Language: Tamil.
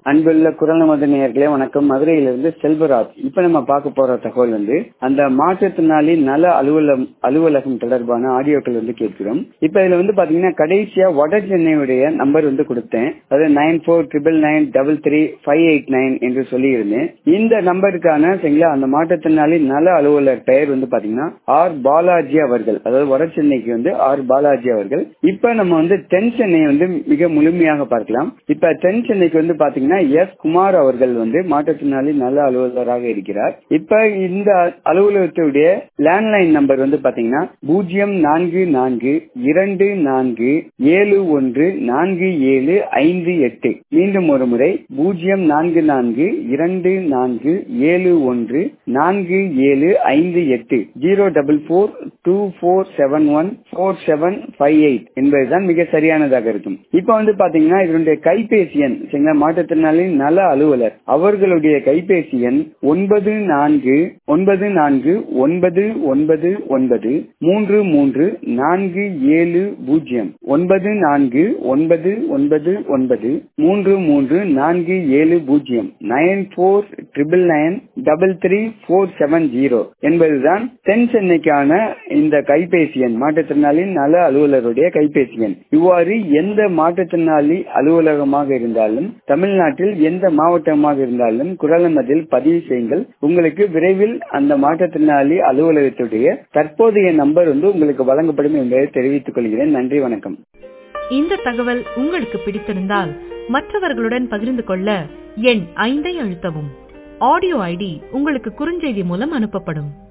அன்புள்ள குரல் நமது நேயர்களே வணக்கம் மதுரையிலிருந்து செல்வராஜ் இப்ப நம்ம பார்க்க போற தகவல் வந்து அந்த மாற்றுத்திறனாளி நல அலுவலம் அலுவலகம் தொடர்பான ஆடியோக்கள் வந்து கேட்கிறோம் இப்ப இதுல வந்து பாத்தீங்கன்னா கடைசியா வட சென்னையுடைய நம்பர் வந்து கொடுத்தேன் அது nine four triple nine double three five eight nine என்று சொல்லியிருந்தேன் இந்த நம்பருக்கான சரிங்களா அந்த மாற்றுத்திறனாளி நல அலுவலர் பெயர் வந்து பாத்தீங்கன்னா ஆர் பாலாஜி அவர்கள் அதாவது வட சென்னைக்கு வந்து ஆர் பாலாஜி அவர்கள் இப்ப நம்ம வந்து தென் சென்னை வந்து மிக முழுமையாக பார்க்கலாம் இப்ப தென் சென்னைக்கு வந்து பாத்தீங்கன்னா எஸ் குமார் அவர்கள் வந்து மாற்றுத்திறனாளி நல அலுவலராக இருக்கிறார் இப்ப இந்த அலுவலகத்துடைய லேண்ட்லைன் நம்பர் வந்து பாத்தீங்கன்னா பூஜ்ஜியம் நான்கு நான்கு இரண்டு நான்கு ஏழு ஒன்று நான்கு ஏழு ஐந்து எட்டு மீண்டும் ஒரு முறை பூஜ்ஜியம் நான்கு நான்கு இரண்டு நான்கு ஏழு ஒன்று நான்கு ஏழு ஐந்து எட்டு zero double four two four seven one four seven five eight என்பதுதான் மிக சரியானதாக இருக்கும் இப்ப வந்து பாத்தீங்கன்னா இதனுடைய கைபேசி எண் சரிங்களா மாற்றுத்திறனாளி நல அலுவலர் அவர்களுடைய கைபேசி எண் ஒன்பது நான்கு ஒன்பது நான்கு ஒன்பது ஒன்பது ஒன்பது மூன்று மூன்று நான்கு ஏழு பூஜ்ஜியம் ஒன்பது நான்கு ஒன்பது ஒன்பது ஒன்பது மூன்று மூன்று நான்கு ஏழு பூஜ்ஜியம் nine four triple nine double three four seven zero என்பதுதான் தென் சென்னைக்கான இந்த கைபேசி எண் மாற்றுத்திறனாளி நல அலுவலருடைய கைபேசி எண் இவ்வாறு எந்த மாற்றுத்திறனாளி அலுவலகமாக இருந்தாலும் தமிழ்நாட்டில் எந்த மாவட்டமாக இருந்தாலும் குரலமதில் பதிவு செய்யுங்கள் உங்களுக்கு விரைவில் அந்த மாற்றுத்திறனாளி அலுவலகத்துடைய தற்போதைய நம்பர் வந்து உங்களுக்கு வழங்கப்படும் என்பதை தெரிவித்துக் கொள்கிறேன் நன்றி வணக்கம் இந்த தகவல் உங்களுக்கு பிடித்திருந்தால் மற்றவர்களுடன் பகிர்ந்து கொள்ள எண் ஐந்தை அழுத்தவும் ஆடியோ ஐடி உங்களுக்கு குறுஞ்செய்தி மூலம் அனுப்பப்படும்